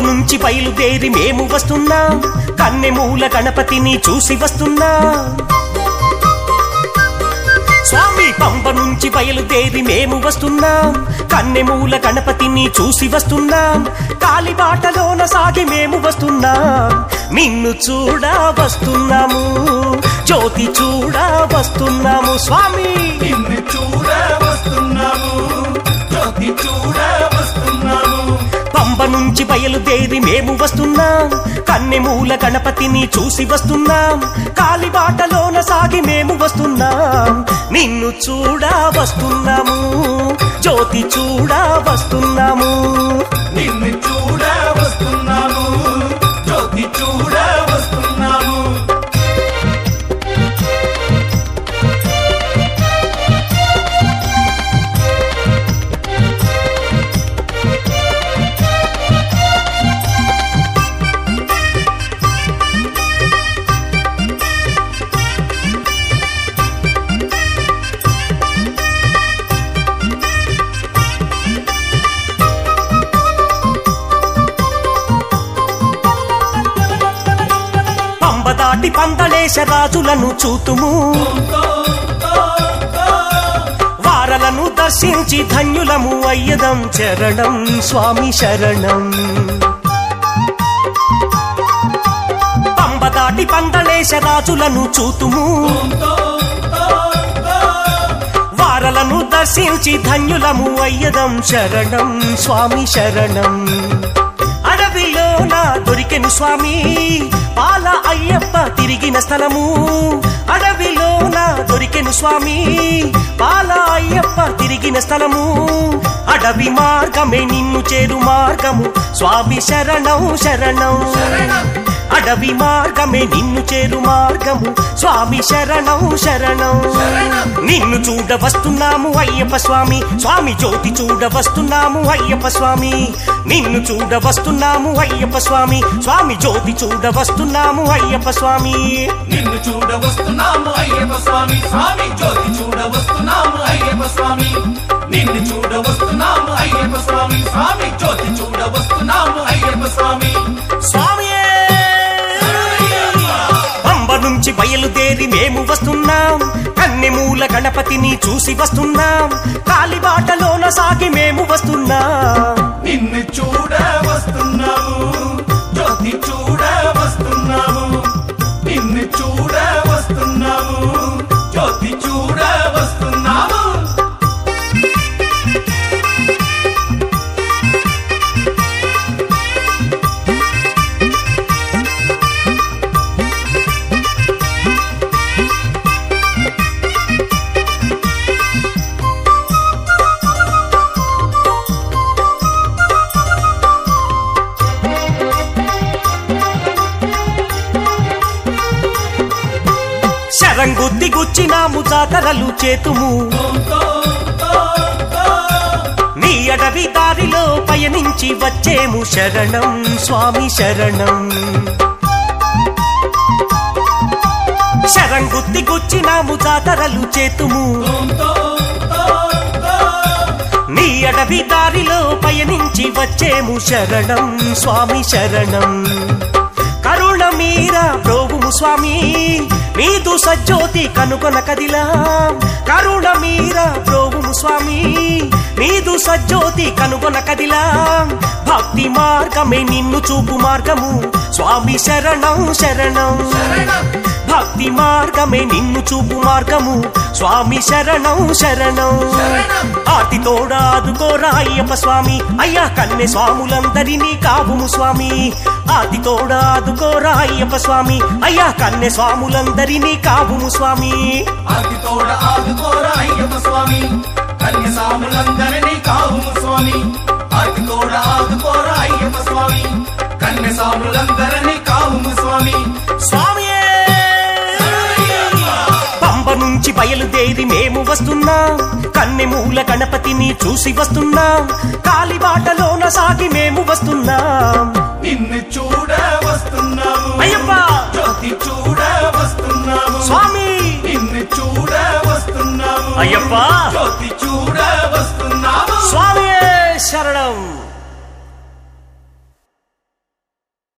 నుంచి బయలుదేరి మేము వస్తున్నాం కన్నెమూల గణపతిని చూసి వస్తున్నాం స్వామి పంబ నుంచి బయలుదేరి మేము వస్తున్నాం కన్నెమూల గణపతిని చూసి వస్తున్నాం కాలిబాటలోన సాగి మేము వస్తున్నాం నిన్ను చూడ వస్తున్నాము జ్యోతి చూడ వస్తున్నాము స్వామి నిన్ను చూడ వస్తున్నాము జ్యోతి చూడ వస్తున్నాము పంబ నుంచి బయలుదేరి మేము వస్తున్నాం కన్నెమూల గణపతిని చూసి వస్తున్నాం కాలిబాటలోన సాగి మేము వస్తున్నాం నిన్ను చూడ వస్తున్నాము జ్యోతి చూడ వస్తున్నాము నిన్ను చూడ వస్తున్నాము జ్యోతి చూడ వస్తున్నాము పంబ దాటి పందలేశ రాజులను చూతుము వారలను దర్శించి ధన్యులము అయ్యదం చరణం స్వామి శరణం పంబ దాటి పందలేశ రాజులను చూతుము వారలను దర్శించి ధన్యులము అయ్యదం శరణం స్వామి శరణం అడవిలో నా దొరికెను స్వామి పాల అయ్యప్ప తిరిగిన స్థలము అడవిలో నా దొరికెను స్వామి పాల అయ్యప్ప తిరిగిన స్థలము అడవి మార్గమే నిన్ను చేరు మార్గము స్వామి శరణం శరణం అడవి మార్గమే నిన్ను చేరు మార్గము స్వామి శరణం శరణం నిన్ను చూడ వస్తున్నాము అయ్యప్ప స్వామి స్వామి జ్యోతి చూడ వస్తున్నాము అయ్యప్ప స్వామి నిన్ను చూడ వస్తున్నాము అయ్యప్ప స్వామి స్వామి జ్యోతి చూడ వస్తున్నాము అయ్యప్ప స్వామి నిన్ను చూడ వస్తున్నాము అయ్యప్ప స్వామి స్వామి జ్యోతి చూడ వస్తున్నాము అయ్యప్ప స్వామి నిన్ను చూడ వస్తున్నాము అయ్యప్ప స్వామి స్వామి జ్యోతి చూడ వస్తున్నాము అయ్యప్ప స్వామి స్వామియే పంబ నుంచి బయలుదేరి మేము వస్తున్నాం కన్నెమూల గణపతిని చూసి వస్తున్నాం కాలిబాటలోన సాగి మేము వస్తున్నాం నిన్ను చూడ వస్తున్నాము జ్యోతి చూడ వస్తున్నాము నిన్ను చూడ వస్తున్నాము జ్యోతి చూడ వస్తున్నాము శరంగుద్ది గుచ్చినాము జాతరలు చేతుము నీ అడవి దారిలో పయనించి వచ్చేము శరణం స్వామి శరణం శరంగుద్ది గుచ్చినాము జాతరలు చేతుము నీ అడవి దారిలో పయనించి వచ్చేము శరణం స్వామి శరణం కరుణ మీర ప్రోగుము స్వామి నీదు సజ్జోతి కనుకొన కదిలా కరుణ మీర ప్రోగుము స్వామి నీదు సజ్జోతి కనుగొన కదిలా భక్తి మార్గమే నిన్ను చూపు మార్గము స్వామి శరణం శరణం భక్తి మార్గమే నిన్ను చూపు మార్గము స్వామి శరణం శరణం ఆర్తి తోడాదుకోరా అయ్యప్ప స్వామి అయ్యా కన్నె స్వాములందరినీ కావుము స్వామి ఆర్తి తోడాదుకోరా అయ్యప్ప స్వామి అయ్యా కన్నె స్వాములందరినీ కావుము స్వామి ఆది తోడ ఆదుకోర అయ్యప్ప స్వామి కన్య సాములందరినీ కావుము స్వామి ఆది తోడ ఆదుకోర అయ్యప్ప స్వామి కన్య సాములందరినీ కావుము స్వామి స్వామియే పంబ నుంచి బయలుదేరి మేము వస్తున్నాం కన్నెమూల గణపతిని చూసి వస్తున్నాం కాలిబాటలోన సాగి మేము వస్తున్నాం నిన్ను చూడ వస్తున్నాము అయ్యప్ప! జ్యోతి చూడ వస్తున్నాము స్వామి నిన్ను చూడ వస్తున్నాము అయ్యప్ప